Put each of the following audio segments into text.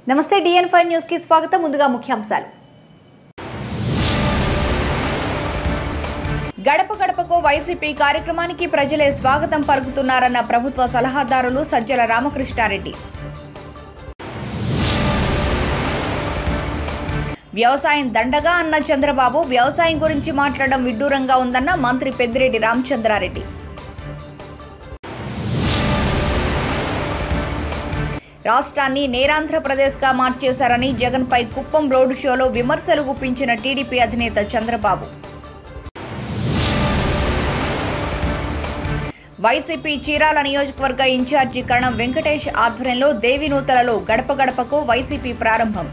నమస్తే డిఎన్ five news కి స్వాగతం ముందుగా ముఖ్యాంశాలు గడప గడపకు వైసీపీ కార్యక్రమానికి ప్రజలే స్వాగతం పలుకుతున్నారన్న ప్రభుత్వ సలహాదారులు సజ్జల రామకృష్ణారెడ్డి వ్యవసాయం దండగా అన్న చంద్రబాబు వ్యవసాయం గురించి మాట్లాడడం విడ్డూరంగా ఉందన్న మంత్రి పెద్దిరెడ్డి రామచంద్రారెడ్డి రాష్ట్రాన్ని నేరాంధ్రప్రదేశ్గా మార్చేశారని జగన్పై కుప్పం రోడ్డు షోలో విమర్శలు గుప్పించిన టీడీపీ అధినేత చంద్రబాబు వైసీపీ చీరాల నియోజకవర్గ ఇన్ఛార్జి కరణం వెంకటేష్ ఆధ్వర్యంలో దేవినూతలలో గడప గడపకు వైసీపీ ప్రారంభం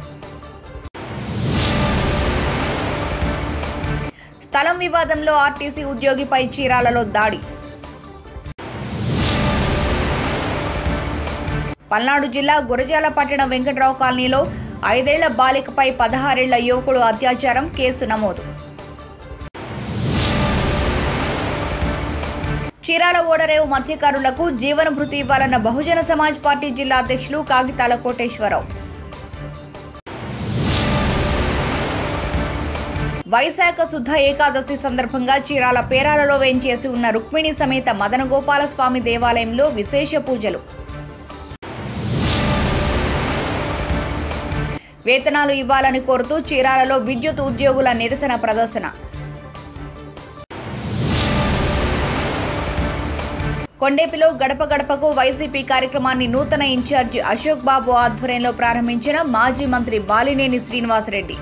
స్థలం వివాదంలో ఆర్టీసీ ఉద్యోగిపై చీరాలలో దాడి పల్నాడు జిల్లా గురజాల పట్టణ వెంకట్రావు కాలనీలో ఐదేళ్ల బాలికపై పదహారేళ్ల యువకుడు అత్యాచారం కేసు నమోదు చీరాల ఓడరేవు మత్స్యకారులకు జీవన భృతి ఇవ్వాలన్న బహుజన సమాజ్ పార్టీ జిల్లా అధ్యక్షులు కాగితాల కోటేశ్వరరావు వైశాఖ శుద్ధ ఏకాదశి సందర్భంగా చీరాల పేరాలలో వేంచేసి ఉన్న రుక్మిణి సమేత మదన గోపాల స్వామి దేవాలయంలో విశేష పూజలు వేతనాలు ఇవ్వాలని కోరుతూ చీరాలలో విద్యుత్ ఉద్యోగుల నిరసన ప్రదర్శన కొండేపిలో గడప గడపకు వైసీపీ కార్యక్రమాన్ని నూతన ఇన్ఛార్జి అశోక్ బాబు ఆధ్వర్యంలో ప్రారంభించిన మాజీ మంత్రి బాలినేని శ్రీనివాసరెడ్డి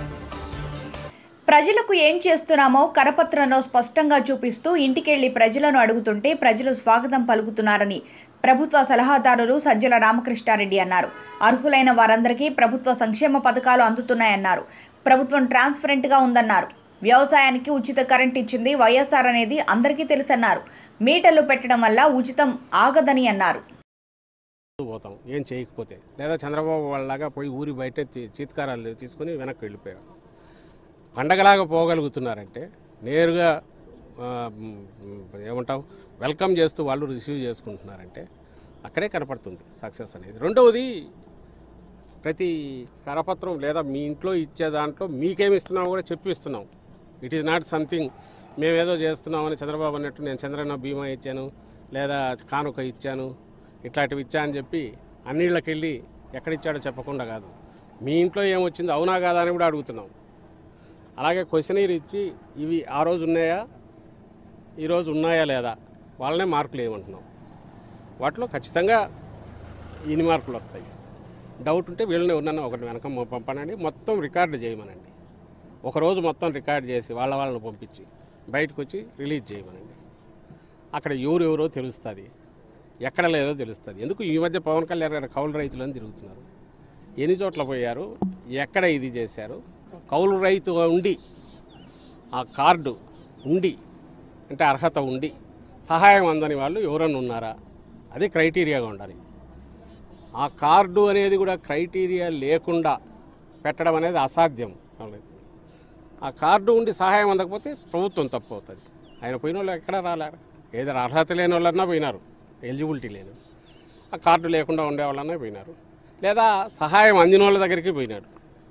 ప్రజలకు ఏం చేస్తున్నామో కరపత్రంలో స్పష్టంగా చూపిస్తూ ఇంటికెళ్లి ప్రజలను అడుగుతుంటే ప్రజలు స్వాగతం పలుకుతున్నారని ప్రభుత్వ సలహాదారులు సజ్జల రామకృష్ణారెడ్డి అన్నారు అర్హులైన వారందరికీ ప్రభుత్వ సంక్షేమ పథకాలు అందుతున్నాయన్నారు ప్రభుత్వం ట్రాన్స్పరెంట్ గా ఉందన్నారు వ్యవసాయానికి ఉచిత కరెంట్ ఇచ్చింది వైఎస్ఆర్ అనేది అందరికీ తెలుసన్నారు మీటర్లు పెట్టడం వల్ల ఉచితం ఆగదని అన్నారు పోతాం ఏం చేయకపోతే లేదా చంద్రబాబు వాళ్ళలాగా పోయి ఊరి బయట చీ- చీత్కారాలు తీసుకుని వెనక్కి వెళ్ళిపోయారు పండగలాగా పోగలుగుతున్నారంటే నేరుగా ఆ, మ్, ఏమంటాం వెల్కమ్ చేస్తూ వాళ్ళు రిసీవ్ చేసుకుంటున్నారంటే అక్కడే కనపడుతుంది సక్సెస్ అనేది రెండవది ప్రతి కరపత్రం లేదా మీ ఇంట్లో ఇచ్చే దాంట్లో మీకేమి ఇస్తున్నామో కూడా చెప్పి ఇస్తున్నాం ఇట్ ఈస్ నాట్ సంథింగ్ మేమేదో చేస్తున్నామని చంద్రబాబు అన్నట్టు నేను చంద్రన్న బీమా ఇచ్చాను లేదా కానుక ఇచ్చాను ఇట్లాంటివి ఇచ్చా అని చెప్పి అన్నిళ్ళకి వెళ్ళి ఎక్కడిచ్చాడో చెప్పకుండా కాదు మీ ఇంట్లో ఏమొచ్చిందో అవునా కాదా అని కూడా అడుగుతున్నాం అలాగే క్వశ్చనీర్ ఇచ్చి ఇవి ఆ రోజు ఉన్నాయా ఈరోజు ఉన్నాయా లేదా వాళ్ళనే మార్కులు ఏమంటున్నాం వాటిలో ఖచ్చితంగా ఇన్ని మార్కులు వస్తాయి డౌట్ ఉంటే వీళ్ళని ఎవరినైనా ఒకటి వెనక పంపనండి మొత్తం రికార్డు చేయమనండి ఒకరోజు మొత్తం రికార్డ్ చేసి వాళ్ళ వాళ్ళని పంపించి బయటకు వచ్చి రిలీజ్ చేయమనండి అక్కడ ఎవరు ఎవరో తెలుస్తుంది ఎక్కడ లేదో తెలుస్తుంది ఎందుకు ఈ మధ్య పవన్ కళ్యాణ్ గారు కౌలు రైతులు అని తిరుగుతున్నారు ఎన్ని చోట్ల పోయారు ఎక్కడ ఇది చేశారు కౌలు రైతు ఉండి ఆ కార్డు ఉండి అంటే అర్హత ఉండి సహాయం అందని వాళ్ళు ఎవరన్నా ఉన్నారా అది క్రైటీరియాగా ఉండాలి ఆ కార్డు అనేది కూడా క్రైటీరియా లేకుండా పెట్టడం అనేది అసాధ్యం వాళ్ళకి. ఆ కార్డు ఉండి సహాయం అందకపోతే ప్రభుత్వం తప్పు అవుతుంది ఆయన పోయిన వాళ్ళు ఎక్కడ రాలేరు ఏదో అర్హత లేని వాళ్ళన్నా పోయినారు ఎలిజిబిలిటీ లేని ఆ కార్డు లేకుండా ఉండే వాళ్ళన్నా పోయినారు లేదా సహాయం అందిన వాళ్ళ దగ్గరికి పోయినారు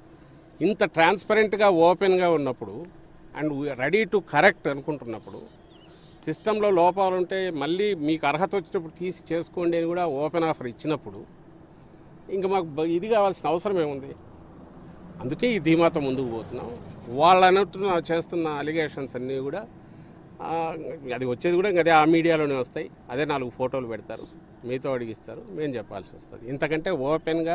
ఇంత ట్రాన్స్పరెంట్గా ఓపెన్గా ఉన్నప్పుడు అండ్ రెడీ టు కరెక్ట్ అనుకుంటున్నప్పుడు సిస్టంలో లోపాలు ఉంటే మళ్ళీ మీకు అర్హత వచ్చినప్పుడు తీసి చేసుకోండి అని కూడా ఓపెన్ ఆఫర్ ఇచ్చినప్పుడు ఇంకా మాకు బ- ఇది కావాల్సిన అవసరం ఏముంది అందుకే ఈ ధీమాతో ముందుకు పోతున్నాం వాళ్ళు అన్నట్టున్న చేస్తున్న అలిగేషన్స్ అన్నీ కూడా ఆ, అది వచ్చేది కూడా ఇంకా అదే ఆ మీడియాలోనే వస్తాయి అదే నాలుగు ఫోటోలు పెడతారు మీతో అడిగిస్తారు మేము చెప్పాల్సి వస్తుంది ఇంతకంటే ఓపెన్గా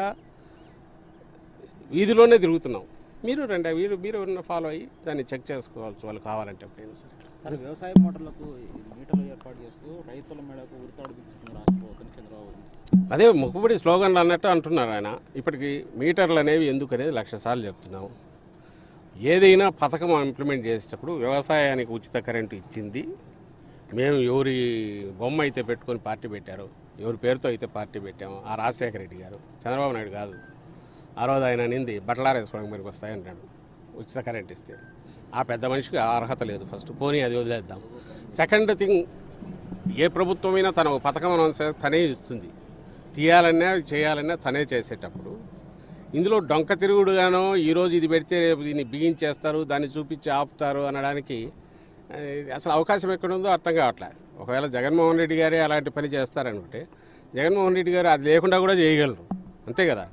వీధిలోనే తిరుగుతున్నాం మీరు రండి మీరు మీరు ఎవరన్నా ఫాలో అయ్యి దాన్ని చెక్ చేసుకోవాల్సి వాళ్ళు కావాలంటే ఎప్పుడైనా సరే సార్ వ్యవసాయ మోటార్లకు ఈ మీటర్లు ఏర్పాటు చేస్తూ రైతుల మేడకు ఉరితాడు బిగించుకున్న రాష్ట్ర చంద్రబాబు అదే ముక్కుబడి స్లోగన్లు అన్నట్టు అంటున్నారు ఆయన ఇప్పటికి మీటర్లు అనేవి ఎందుకు అనేది లక్ష సార్లు చెప్తున్నాం ఏదైనా పథకం ఇంప్లిమెంట్ చేసేటప్పుడు వ్యవసాయానికి ఉచిత కరెంటు ఇచ్చింది మేము ఎవరి బొమ్మ అయితే పెట్టుకొని పార్టీ పెట్టారో ఎవరి పేరుతో అయితే పార్టీ పెట్టామో ఆ రాజశేఖర రెడ్డి గారు చంద్రబాబు నాయుడు కాదు ఆ రోజు ఆయన నింది బట్టలారేసుకోవడానికి మనకి వస్తాయంటాడు ఉచిత కరెంట్ ఇస్తే ఆ పెద్ద మనిషికి ఆ అర్హత లేదు ఫస్ట్ పోనీ అది వదిలేద్దాం సెకండ్ థింగ్ ఏ ప్రభుత్వమైనా తన ఒక పథకం అనౌన్స్ చేస్తే తనే ఇస్తుంది తీయాలన్నా చేయాలన్నా తనే చేసేటప్పుడు ఇందులో డొంక తిరుగుడుగానో ఈరోజు ఇది పెడితే రేపు దీన్ని బిగించేస్తారు దాన్ని చూపించి ఆపుతారు అనడానికి ఆ, అసలు అవకాశం ఎక్కడ ఉందో అర్థం కావట్లే ఒకవేళ జగన్మోహన్ రెడ్డి గారే అలాంటి పని చేస్తారనుకుంటే జగన్మోహన్ రెడ్డి గారు అది లేకుండా కూడా చేయగలరు అంతే కదా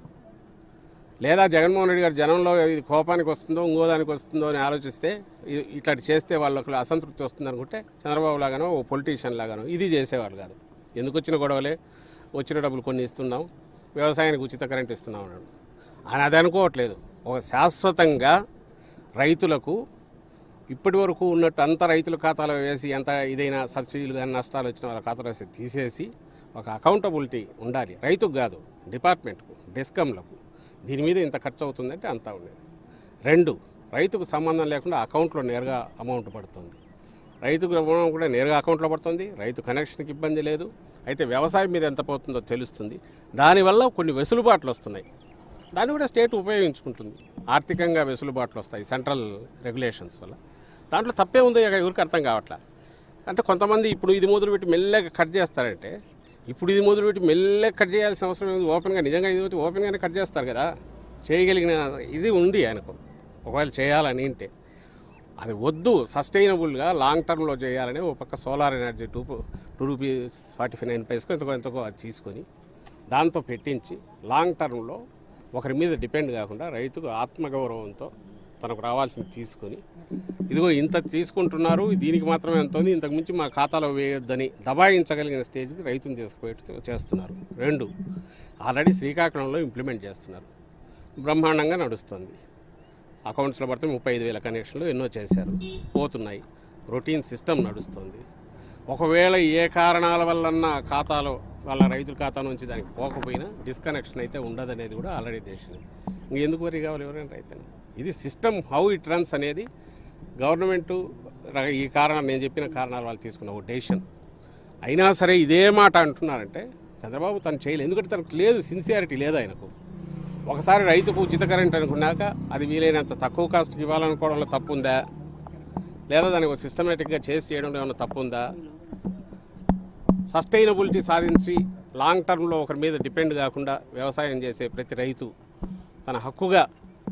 లేదా జగన్మోహన్ రెడ్డి గారు జనంలో ఇది కోపానికి వస్తుందో ఇంకో దానికి వస్తుందో అని ఆలోచిస్తే ఇ- ఇట్లాంటి చేస్తే వాళ్ళకి అసంతృప్తి వస్తుంది అనుకుంటే చంద్రబాబు లాగానో ఓ పొలిటీషియన్ లాగానో ఇది చేసేవాళ్ళు కాదు ఎందుకు వచ్చిన గొడవలే వచ్చిన డబ్బులు కొన్ని ఇస్తున్నాం వ్యవసాయానికి ఉచిత కరెంట్ ఇస్తున్నాం అన్నాడు ఆయన అది అనుకోవట్లేదు ఒక శాశ్వతంగా రైతులకు ఇప్పటి వరకు ఉన్నట్టు అంత రైతుల ఖాతాలో వేసి ఎంత ఇదైనా సబ్సిడీలు కానీ నష్టాలు వచ్చిన వాళ్ళ ఖాతాలో వేసి తీసేసి ఒక అకౌంటబిలిటీ ఉండాలి రైతుకు కాదు డిపార్ట్మెంట్కు డిస్కమ్లకు దీని మీద ఇంత ఖర్చు అవుతుందంటే అంతా ఉండేది రెండు రైతుకు సంబంధం లేకుండా అకౌంట్లో నేరుగా అమౌంట్ పడుతుంది రైతుకు అమౌంట్ కూడా నేరుగా అకౌంట్లో పడుతుంది రైతు కనెక్షన్కి ఇబ్బంది లేదు అయితే వ్యవసాయం మీద ఎంత పోతుందో తెలుస్తుంది దానివల్ల కొన్ని వెసులుబాట్లు వస్తున్నాయి దాన్ని కూడా స్టేట్ ఉపయోగించుకుంటుంది ఆర్థికంగా వెసులుబాట్లు వస్తాయి సెంట్రల్ రెగ్యులేషన్స్ వల్ల దాంట్లో తప్పే ఉందో ఇక ఎవరికి అర్థం కావట్లే అంటే కొంతమంది ఇప్పుడు ఇది మొదలుపెట్టి మెల్లగా కట్ చేస్తారంటే ఇప్పుడు ఇది మొదలుపెట్టి మెల్లగా కట్ చేయాల్సిన అవసరం లేదు ఓపెన్గా నిజంగా ఇది అయితే ఓపెన్గానే కట్ చేస్తారు కదా చేయగలిగిన ఇది ఉంది ఆయనకు ఒకవేళ చేయాలని అంటే అది వద్దు సస్టైనబుల్గా లాంగ్ టర్మ్లో చేయాలని ఒక పక్క solar energy two two rupees forty five nine పైస్కో ఎంతకో ఎంతకో అది తీసుకొని దాంతో పెట్టించి లాంగ్ టర్మ్లో ఒకరి మీద డిపెండ్ కాకుండా రైతుకు ఆత్మగౌరవంతో తనకు రావాల్సింది తీసుకొని ఇదిగో ఇంత తీసుకుంటున్నారు దీనికి మాత్రమే ఎంత ఉంది ఇంతకు మించి మా ఖాతాలో వేయొద్దని దబాయించగలిగిన స్టేజ్కి రైతుని తీసుకుపోయి చేస్తున్నారు రెండు ఆల్రెడీ శ్రీకాకుళంలో ఇంప్లిమెంట్ చేస్తున్నారు బ్రహ్మాండంగా నడుస్తుంది అకౌంట్స్లో పడితే ముప్పై ఐదు వేల కనెక్షన్లు ఎన్నో చేశారు పోతున్నాయి రొటీన్ సిస్టమ్ నడుస్తుంది ఒకవేళ ఏ కారణాల వల్లన్న ఖాతాలో వాళ్ళ రైతుల ఖాతా నుంచి దానికి పోకపోయినా డిస్కనెక్షన్ అయితే ఉండదనేది కూడా ఆల్రెడీ తెలిసింది ఇంకెందుకు వరి కావాలి ఎవరైనా రైతైనా ఇది సిస్టమ్ హౌ ఇట్ రన్స్ అనేది గవర్నమెంట్ ఈ కారణం నేను చెప్పిన కారణాలు వాళ్ళు తీసుకున్న ఒక డెసిషన్ అయినా సరే ఇదే మాట అంటున్నారంటే చంద్రబాబు తను చేయలేదు ఎందుకంటే తనకు లేదు సిన్సియారిటీ లేదు ఆయనకు ఒకసారి రైతుకు ఉచిత కరెంట్ అనుకున్నాక అది వీలైనంత తక్కువ కాస్ట్కి ఇవ్వాలనుకోవడంలో తప్పు ఉందా లేదా దానికి ఒక సిస్టమేటిక్గా చేసి చేయడంలో ఏమైనా తప్పు ఉందా సస్టైనబిలిటీ సాధించి లాంగ్ టర్మ్లో ఒకరి మీద డిపెండ్ కాకుండా వ్యవసాయం చేసే ప్రతి రైతు తన హక్కుగా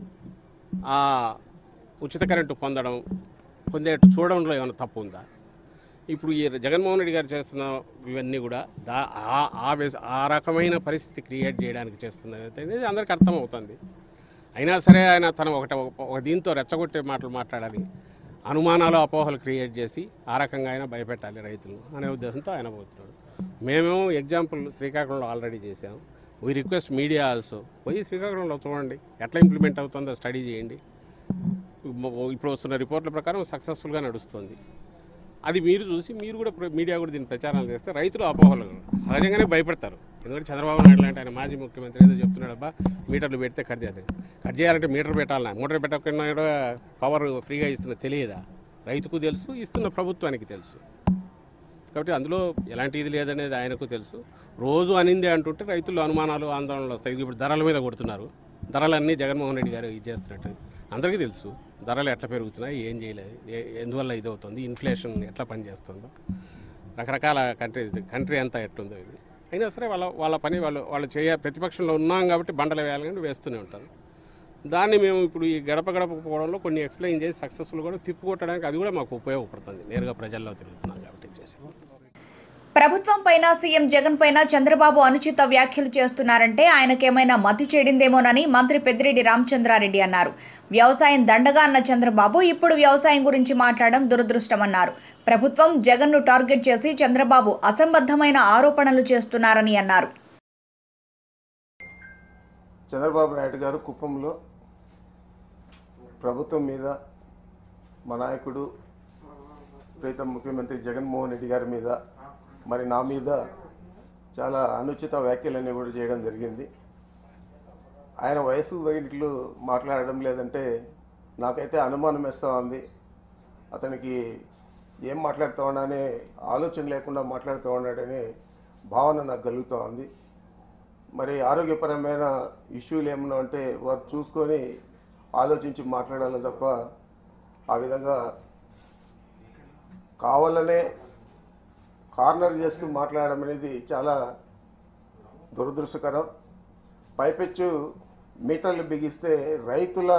ఆ ఉచిత కరెంటు పొందడం పొందేట్టు చూడడంలో ఏమైనా తప్పు ఉందా ఇప్పుడు ఈ జగన్మోహన్ రెడ్డి గారు చేస్తున్న ఇవన్నీ కూడా దా ఆ- ఆ వెస్- ఆ రకమైన పరిస్థితి క్రియేట్ చేయడానికి చేస్తున్నది అనేది అందరికీ అర్థమవుతుంది అయినా సరే ఆయన తను ఒకటి ఒక దీంతో రెచ్చగొట్టే మాటలు మాట్లాడాలి అనుమానాలు అపోహలు క్రియేట్ చేసి ఆ రకంగా అయినా భయపెట్టాలి రైతులు అనే ఉద్దేశంతో ఆయన పోతున్నాడు మేమేమో ఎగ్జాంపుల్ శ్రీకాకుళంలో ఆల్రెడీ చేసాం వీ రిక్వెస్ట్ మీడియా ఆల్సో పోయి శ్రీకాకుళంలో చూడండి ఎట్లా ఇంప్లిమెంట్ అవుతుందో స్టడీ చేయండి ఇప్పుడు వస్తున్న రిపోర్ట్ల ప్రకారం సక్సెస్ఫుల్గా నడుస్తుంది అది మీరు చూసి మీరు కూడా ప్ర- మీడియా కూడా దీన్ని ప్రచారం చేస్తే రైతులు అపోహలు సహజంగానే భయపడతారు ఎందుకంటే చంద్రబాబు నాయుడు లాంటి ఆయన మాజీ ముఖ్యమంత్రి ఏదో చెప్తున్నాడు అబ్బా మీటర్లు పెడితే కట్ చేయాలి కట్ చేయాలంటే మీటర్ పెట్టాలన్నా మీటర్ పెట్టకుండా కూడా పవర్ ఫ్రీగా ఇస్తున్న తెలియదా రైతుకు తెలుసు ఇస్తున్న ప్రభుత్వానికి తెలుసు కాబట్టి అందులో ఎలాంటి ఇది లేదనేది ఆయనకు తెలుసు రోజు అనిందే అంటుంటే రైతులు అనుమానాలు ఆందోళనలు వస్తాయి ఇది ఇప్పుడు ధరల మీద కొడుతున్నారు ధరలన్నీ జగన్మోహన్ రెడ్డి గారు ఇది చేస్తున్నట్టు అందరికీ తెలుసు ధరలు ఎట్లా పెరుగుతున్నాయి ఏం చేయలేదు ఏ- ఎందువల్ల ఇది అవుతుంది ఇన్ఫ్లేషన్ ఎట్లా పనిచేస్తుందో రకరకాల కంట్రీ కంట్రీ అంతా ఎట్లుందో ఇది అయినా సరే వాళ్ళ వాళ్ళ పని వాళ్ళు వాళ్ళు చేయ ప్రతిపక్షంలో ఉన్నాం కాబట్టి బండలు వేయాలని వేస్తూనే ఉంటారు దాన్ని మేము ఇప్పుడు ఈ గడప గడప పోవడంలో కొన్ని ఎక్స్ప్లెయిన్ చేసి సక్సెస్ఫుల్ కూడా తిప్పుకొట్టడానికి అది కూడా మాకు ఉపయోగపడుతుంది నేరుగా ప్రజల్లో తిరుగుతున్నాం కాబట్టి చేసి ప్రభుత్వం పైన సీఎం జగన్ పైన చంద్రబాబు అనుచిత వ్యాఖ్యలు చేస్తున్నారంటే ఆయనకేమైనా మతి చెడిందేమోనని మంత్రి పెద్దిరెడ్డి రామచంద్రారెడ్డి అన్నారు వ్యవసాయం దండగా అన్న చంద్రబాబు ఇప్పుడు వ్యవసాయం గురించి మాట్లాడడం దురదృష్టమన్నారు ప్రభుత్వం జగన్ను టార్గెట్ చేసి చంద్రబాబు అసంబద్ధమైన ఆరోపణలు చేస్తున్నారని అన్నారు చంద్రబాబు నాయుడు గారు కుప్పంలో ప్రభుత్వం మీద మా నాయకుడు ప్రీతం ముఖ్యమంత్రి జగన్మోహన్ రెడ్డి గారి మీద మరి నా మీద చాలా అనుచిత వ్యాఖ్యలన్నీ కూడా చేయడం జరిగింది ఆయన వయసు తగినట్లు మాట్లాడడం లేదంటే నాకైతే అనుమానం వేస్తూ ఉంది అతనికి ఏం మాట్లాడుతూ ఉన్నానే ఆలోచన లేకుండా మాట్లాడుతూ ఉన్నాడనే భావన నాకు కలుగుతూ ఉంది మరి ఆరోగ్యపరమైన ఇష్యూలు ఏమన్నా ఉంటే వారు చూసుకొని ఆలోచించి మాట్లాడాలి తప్ప ఆ విధంగా కావాలనే కార్నర్ చేస్తూ మాట్లాడడం అనేది చాలా దురదృష్టకరం పైపెచ్చు మీటర్లు బిగిస్తే రైతుల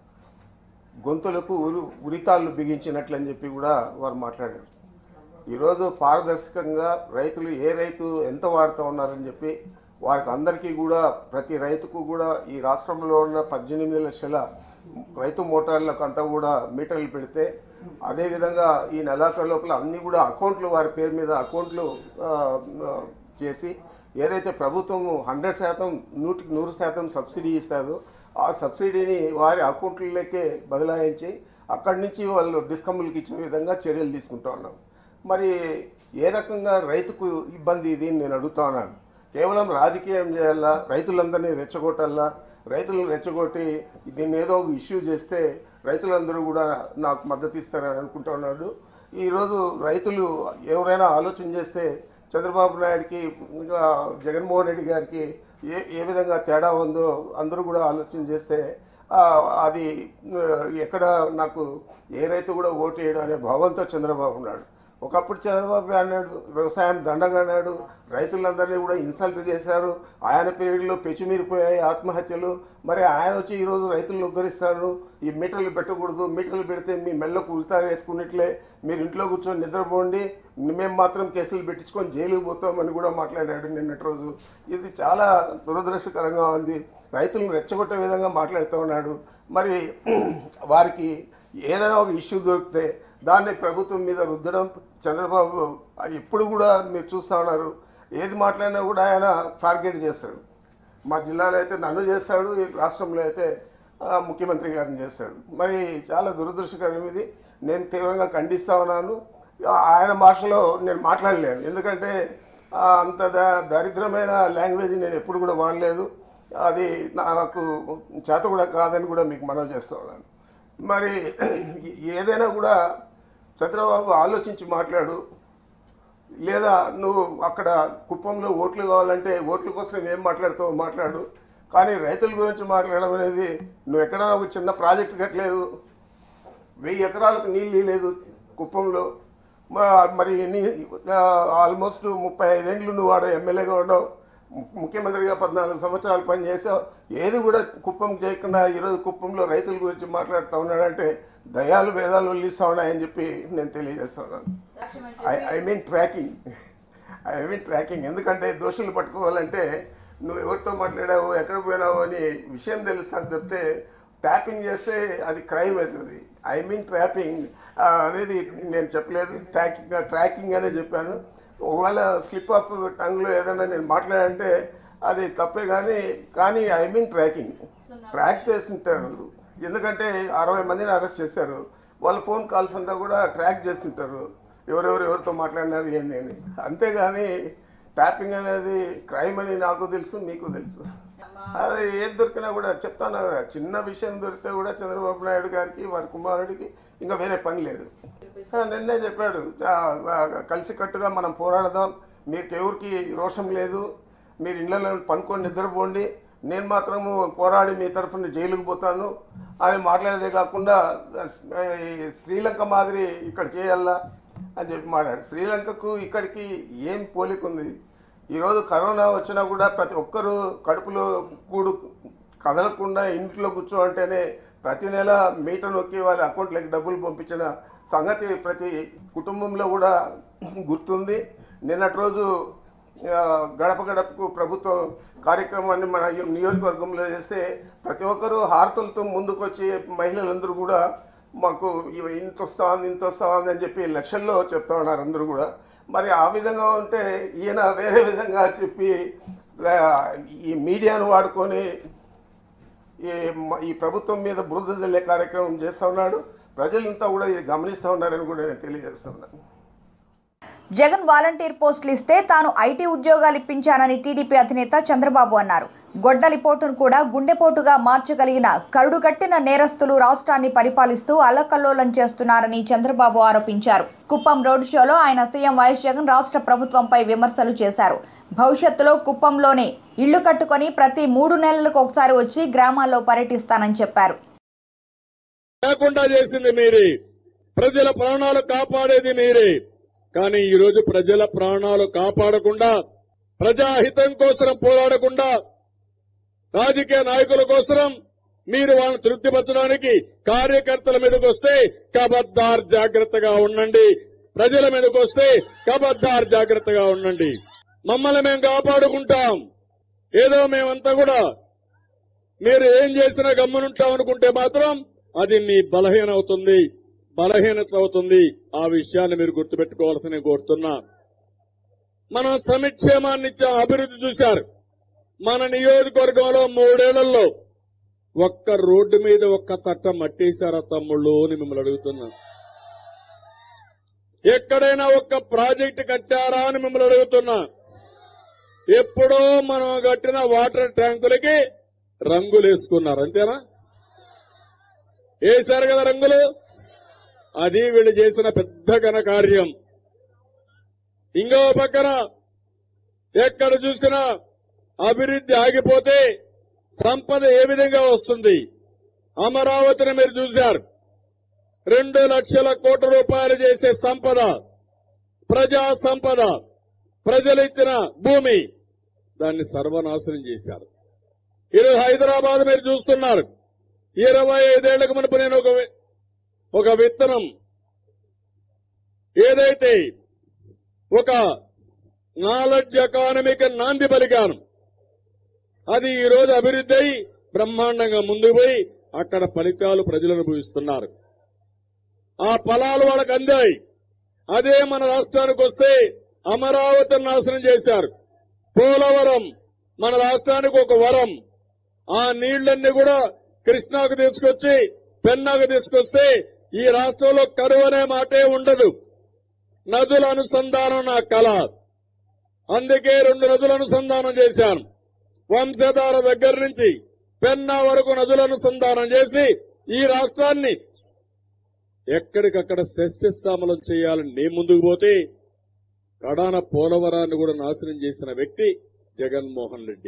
గొంతులకు ఉరి ఉరితాళ్ళు బిగించినట్లని చెప్పి కూడా వారు మాట్లాడారు ఈరోజు పారదర్శకంగా రైతులు ఏ రైతు ఎంత వాడుతూ ఉన్నారని చెప్పి వారికి అందరికీ కూడా ప్రతి రైతుకు కూడా ఈ రాష్ట్రంలో ఉన్న పద్దెనిమిది లక్షల రైతు మోటార్లకు అంతా కూడా మీటర్లు పెడితే అదేవిధంగా ఈ నెలాఖరు లోపల అన్ని కూడా అకౌంట్లు వారి పేరు మీద అకౌంట్లు ఆ, ఆ, చేసి ఏదైతే ప్రభుత్వం హండ్రెడ్ శాతం నూటికి నూరు శాతం సబ్సిడీ ఇస్తారో ఆ సబ్సిడీని వారి అకౌంట్లలోకే బదలాయించి అక్కడి నుంచి వాళ్ళు డిస్కమ్ములకి ఇచ్చే విధంగా చర్యలు తీసుకుంటా ఉన్నాం మరి ఏ రకంగా రైతుకు ఇబ్బంది ఇది అని నేను అడుగుతా ఉన్నాను కేవలం రాజకీయం చేయాలా రైతులందరినీ రెచ్చగొట్టాలా రైతులను రెచ్చగొట్టి దీన్ని ఏదో ఒక ఇష్యూ చేస్తే రైతులందరూ కూడా నాకు మద్దతు ఇస్తారని అనుకుంటా ఉన్నాడు ఈరోజు రైతులు ఎవరైనా ఆలోచన చేస్తే చంద్రబాబు నాయుడికి ఇంకా జగన్మోహన్ రెడ్డి గారికి ఏ ఏ విధంగా తేడా ఉందో అందరూ కూడా ఆలోచన చేస్తే ఆ, అది ఆ, ఎక్కడ నాకు ఏ రైతు కూడా ఓటు వేయడం అనే భావంతో చంద్రబాబు ఉన్నాడు ఒకప్పుడు చంద్రబాబు అన్నాడు వ్యవసాయం దండగా అన్నాడు రైతులందరినీ కూడా ఇన్సల్ట్ చేశారు ఆయన పీరియడ్లో పెచ్చిమీరిపోయాయి ఆత్మహత్యలు మరి ఆయన వచ్చి ఈరోజు రైతులను ఉద్ధరిస్తాను ఈ మీటర్లు పెట్టకూడదు మీటర్లు పెడితే మీ మెల్లకు ఉల్తా వేసుకున్నట్లే మీరు ఇంట్లో కూర్చొని నిద్రపోండి మేము మాత్రం కేసులు పెట్టించుకొని జైలుకి పోతామని కూడా మాట్లాడాడు నిన్నటి రోజు ఇది చాలా దురదృష్టకరంగా ఉంది రైతులను రెచ్చగొట్టే విధంగా మాట్లాడుతూ ఉన్నాడు మరి వారికి ఏదైనా ఒక ఇష్యూ దొరికితే దాన్ని ప్రభుత్వం మీద రుద్దడం చంద్రబాబు ఎప్పుడు కూడా మీరు చూస్తూ ఉన్నారు ఏది మాట్లాడినా కూడా ఆయన టార్గెట్ చేస్తాడు మా జిల్లాలో అయితే నన్ను చేస్తాడు ఈ రాష్ట్రంలో అయితే ఆ, ముఖ్యమంత్రి గారిని చేస్తాడు మరి చాలా దురదృష్టకరం ఇది నేను తీవ్రంగా ఖండిస్తా ఉన్నాను ఆయన భాషలో నేను మాట్లాడలేను ఎందుకంటే ఆ, అంత ద- దరిద్రమైన లాంగ్వేజ్ నేను ఎప్పుడు కూడా వాడలేదు అది నాకు చేత కూడా కాదని కూడా మీకు మనం చేస్తా ఉన్నాను మరి ఏదైనా కూడా చంద్రబాబు ఆలోచించి మాట్లాడు లేదా నువ్వు అక్కడ కుప్పంలో ఓట్లు కావాలంటే ఓట్ల కోసం ఏం మాట్లాడుతావో మాట్లాడు కానీ రైతుల గురించి మాట్లాడడం అనేది నువ్వు ఎక్కడైనా ఒక చిన్న ప్రాజెక్ట్ కట్టలేదు వెయ్యి ఎకరాలకు నీళ్ళు లేదు కుప్పంలో మ- మరి ఎన్ని ఆల్మోస్ట్ ముప్పై ఐదేండ్లు నువ్వు ఆడ ఎమ్మెల్యేగా ఉండవు ము- ముఖ్యమంత్రిగా పద్నాలుగు సంవత్సరాలు పనిచేసావు ఏది కూడా కుప్పం చేయకుండా ఈరోజు కుప్పంలో రైతుల గురించి మాట్లాడుతూ ఉన్నాడంటే దయాలు వేదాలు వల్లిస్తా ఉన్నాయని చెప్పి నేను తెలియజేస్తున్నాను I I mean tracking I mean tracking ఎందుకంటే దోషులు పట్టుకోవాలంటే నువ్వు ఎవరితో మాట్లాడావు ఎక్కడ పోయినావు అని విషయం తెలుస్తాను చెప్తే ట్యాపింగ్ చేస్తే అది క్రైమ్ అవుతుంది ఐ మీన్ ట్రాపింగ్ అనేది నేను చెప్పలేదు ట్రాకింగ్ ట్రాకింగ్ అనే చెప్పాను ఒకవేళ స్లిప్ ఆఫ్ టంగ్లో ఏదైనా నేను మాట్లాడంటే అది తప్పే కానీ కానీ ఐ మీన్ ట్రాకింగ్ ట్రాక్ చేస్తుంటారు ఎందుకంటే అరవై మందిని అరెస్ట్ చేశారు వాళ్ళ ఫోన్ కాల్స్ అంతా కూడా ట్రాక్ చేస్తుంటారు ఎవరెవరు ఎవరితో మాట్లాడినారు ఏంది అని అంతేగాని ట్యాపింగ్ అనేది క్రైమ్ అని నాకు తెలుసు మీకు తెలుసు అది ఏది దొరికినా కూడా చెప్తాను కదా చిన్న విషయం దొరికితే కూడా చంద్రబాబు నాయుడు గారికి వారి కుమారుడికి ఇంకా వేరే పని లేదు ఆ, నిన్నే చెప్పాడు ఆ, ఆ, కలిసికట్టుగా మనం పోరాడదాం మీకు ఎవరికి రోషం లేదు మీరు ఇళ్లలో పనుకొని నిద్రపోండి నేను మాత్రము పోరాడి మీ తరఫున జైలుకు పోతాను అని మాట్లాడేదే కాకుండా ఆ, ఈ శ్రీలంక మాదిరి ఇక్కడ చేయాలా అని చెప్పి మాట్లాడు శ్రీలంకకు ఇక్కడికి ఏం పోలిక ఉంది ఈరోజు కరోనా వచ్చినా కూడా ప్రతి ఒక్కరూ కడుపులో కూడు కదలకుండా ఇంట్లో కూర్చో అంటేనే ప్రతి నెల మీటర్ నొక్కి వాళ్ళ అకౌంట్లోకి డబ్బులు పంపించిన సంగతి ప్రతి కుటుంబంలో కూడా గుర్తుంది నిన్నటి రోజు ఆ, గడప గడపకు ప్రభుత్వం కార్యక్రమాన్ని మన నియోజకవర్గంలో చేస్తే ప్రతి ఒక్కరూ హారతులతో ముందుకొచ్చి మహిళలందరూ కూడా మాకు ఇవి ఇంత వస్తా ఉంది ఇంత వస్తా ఉంది అని చెప్పి లక్షల్లో చెప్తా ఉన్నారు అందరూ కూడా మరి ఆ విధంగా ఉంటే ఈయన వేరే విధంగా చెప్పి ఆ, ఈ మీడియాను వాడుకొని ఈ మ- ఈ ప్రభుత్వం మీద బురద జల్లే కార్యక్రమం చేస్తూ ఉన్నాడు ప్రజలంతా కూడా ఇది గమనిస్తూ ఉన్నారని కూడా నేను తెలియజేస్తున్నాను జగన్ వాలంటీర్ పోస్టులు ఇస్తే తాను ఐటీ ఉద్యోగాలు ఇప్పించానని టీడీపీ అధినేత చంద్రబాబు అన్నారు గొడ్డలిపోటును కూడా గుండెపోటుగా మార్చగలిగిన కరుడు కట్టిన నేరస్తులు రాష్ట్రాన్ని పరిపాలిస్తూ అల్లకల్లోలం చేస్తున్నారని చంద్రబాబు ఆరోపించారు కుప్పం రోడ్ షోలో ఆయన సీఎం వైఎస్ జగన్ రాష్ట్ర ప్రభుత్వంపై విమర్శలు చేశారు భవిష్యత్తులో కుప్పంలోనే ఇళ్లు కట్టుకొని ప్రతి మూడు నెలలకు ఒకసారి వచ్చి గ్రామాల్లో పర్యటిస్తానని చెప్పారు లేకుండా చేసింది మీరే ప్రజల ప్రాణాలు కాపాడేది మీరే కానీ ఈ రోజు ప్రజల ప్రాణాలు కాపాడకుండా ప్రజాహితం కోసం పోరాడకుండా రాజకీయ నాయకుల కోసం మీరు వాళ్ళని తృప్తిపరచడానికి కార్యకర్తల మీదకి వస్తే కబద్దార్ జాగ్రత్తగా ఉండండి ప్రజల మీదకి వస్తే కబద్దార్ జాగ్రత్తగా ఉండండి మమ్మల్ని మేము కాపాడుకుంటాం ఏదో మేమంతా కూడా మీరు ఏం చేసినా గమ్మునుంటాం అనుకుంటే మాత్రం అది మీ బలహీన అవుతుంది బలహీనత అవుతుంది ఆ విషయాన్ని మీరు గుర్తుపెట్టుకోవాల్సిన కోరుతున్నా మనం సమిక్షేమాన్ని ఇచ్చాం అభివృద్ధి చూశారు మన నియోజకవర్గంలో మూడేళ్లలో ఒక్క రోడ్డు మీద ఒక్క తట్ట మట్టేశారా తమ్ముళ్ళు అని మిమ్మల్ని అడుగుతున్నా ఎక్కడైనా ఒక్క ప్రాజెక్టు కట్టారా అని మిమ్మల్ని అడుగుతున్నా ఎప్పుడో మనం కట్టిన వాటర్ ట్యాంకులకి రంగులు వేసుకున్నారు అంతేనా వేశారు కదా రంగులు అది వీళ్ళు చేసిన పెద్ద ఘన కార్యం ఇంకో పక్కన ఎక్కడ చూసినా అభివృద్ధి ఆగిపోతే సంపద ఏ విధంగా వస్తుంది అమరావతిని మీరు చూశారు రెండు లక్షల కోట్ల రూపాయలు చేసే సంపద ప్రజా సంపద ప్రజలు ఇచ్చిన భూమి దాన్ని సర్వనాశనం చేశారు ఈరోజు హైదరాబాద్ మీరు చూస్తున్నారు ఇరవై ఐదేళ్లకు మునుపు నేను ఒక వి- ఒక విత్తనం ఏదైతే ఒక నాలెడ్జ్ ఎకానమీకి నాంది పలికాను అది ఈ రోజు అభివృద్ధి అయి బ్రహ్మాండంగా ముందుకు పోయి అక్కడ ఫలితాలు ప్రజలు అనుభవిస్తున్నారు ఆ ఫలాలు వాళ్ళకు అందాయి అదే మన రాష్ట్రానికి వస్తే అమరావతిని నాశనం చేశారు పోలవరం మన రాష్ట్రానికి ఒక వరం ఆ నీళ్లన్నీ కూడా కృష్ణాకు తీసుకొచ్చి పెన్నాకు తీసుకొస్తే ఈ రాష్ట్రంలో కరువు అనే మాటే ఉండదు నదుల అనుసంధానం నా కళ అందుకే రెండు నదుల అనుసంధానం చేశాను వంశధార దగ్గర నుంచి పెన్నా వరకు నదుల అనుసంధానం చేసి ఈ రాష్ట్రాన్ని ఎక్కడికక్కడ సస్యశ్యామలం చేయాలని నేను ముందుకు పోతే కడాన పోలవరాన్ని కూడా నాశనం చేసిన వ్యక్తి జగన్మోహన్ రెడ్డి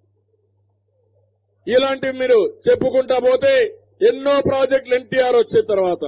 ఇలాంటివి మీరు చెప్పుకుంటా పోతే ఎన్నో ప్రాజెక్టులు ఎన్టీఆర్ వచ్చిన తర్వాత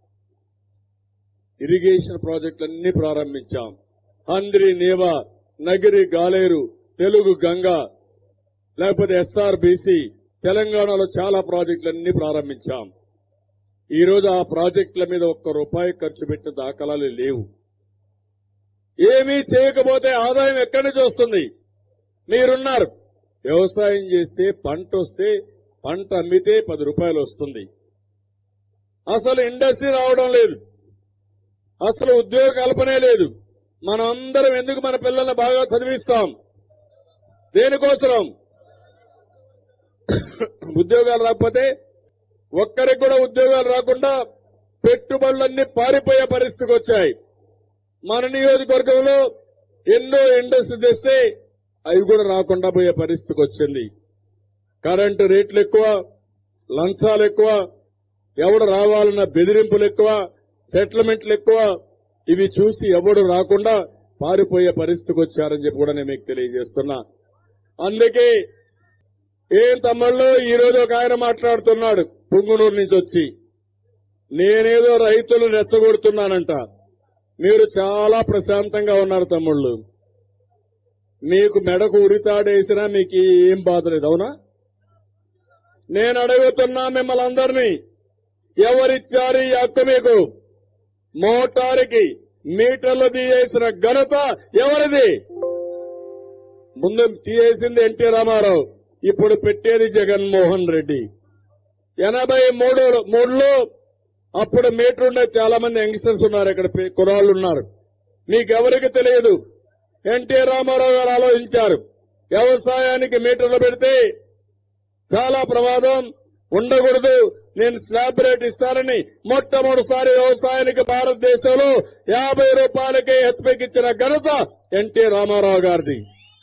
ఇరిగేషన్ ప్రాజెక్టులన్నీ ప్రారంభించాం హంద్రి నేవ నగిరి గాలేరు తెలుగు గంగ లేకపోతే ఎస్ఆర్బీసీ తెలంగాణలో చాలా ప్రాజెక్టులన్నీ ప్రారంభించాం ఈ రోజు ఆ ప్రాజెక్టుల మీద ఒక్క రూపాయి ఖర్చు పెట్టిన దాఖలాలు లేవు ఏమీ చేయకపోతే ఆదాయం ఎక్కడి నుంచి వస్తుంది మీరున్నారు వ్యవసాయం చేస్తే పంట వస్తే పంట అమ్మితే పది రూపాయలు వస్తుంది అసలు ఇండస్ట్రీ రావడం లేదు అసలు ఉద్యోగ కల్పనే లేదు మనం అందరం ఎందుకు మన పిల్లల్ని బాగా చదివిస్తాం దేనికోసం ఉద్యోగాలు రాకపోతే ఒక్కరికి కూడా ఉద్యోగాలు రాకుండా పెట్టుబడులన్నీ పారిపోయే పరిస్థితికి వచ్చాయి మన నియోజకవర్గంలో ఎన్నో ఇండస్ట్రీ తెస్తే అవి కూడా రాకుండా పోయే పరిస్థితికి వచ్చింది కరెంటు రేట్లు ఎక్కువ లంచాలు ఎక్కువ ఎవడు రావాలన్న బెదిరింపులు ఎక్కువ సెటిల్మెంట్లు ఎక్కువ ఇవి చూసి ఎవడు రాకుండా పారిపోయే పరిస్థితికి వచ్చారని చెప్పి కూడా నేను మీకు తెలియజేస్తున్నా అందుకే ఏం తమ్ముళ్ళు ఈ రోజు ఒక ఆయన మాట్లాడుతున్నాడు పుంగునూరు నుంచి వచ్చి నేనేదో రైతులు రెచ్చగొడుతున్నానంట మీరు చాలా ప్రశాంతంగా ఉన్నారు తమ్ముళ్ళు మీకు మెడకు ఉరితాడేసినా మీకు ఏం బాధ లేదు అవునా నేను అడుగుతున్నా మిమ్మల్ని అందరినీ ఎవరిచ్చారు ఈ హక్కు మీకు మోటారుకి మీటర్లు తీయేసిన ఘనత ఎవరిది ముందు తీయేసింది ఎన్టీ రామారావు ఇప్పుడు పెట్టేది జగన్మోహన్ రెడ్డి ఎనభై మూడు మూడులో అప్పుడు మీటర్ ఉండే చాలా మంది యంగ్స్టర్స్ ఉన్నారు ఇక్కడ పి- కుర్రాళ్ళు ఉన్నారు మీకెవరికి తెలియదు ఎన్టీ రామారావు గారు ఆలోచించారు వ్యవసాయానికి మీటర్లు పెడితే చాలా ప్రమాదం ఉండకూడదు నేను స్లాబ్ రేట్ ఇస్తానని మొట్టమొదటిసారి వ్యవసాయానికి భారతదేశంలో యాభై రూపాయలకే హెచ్చరికిచ్చిన ఘనత ఎన్టీ రామారావు గారిది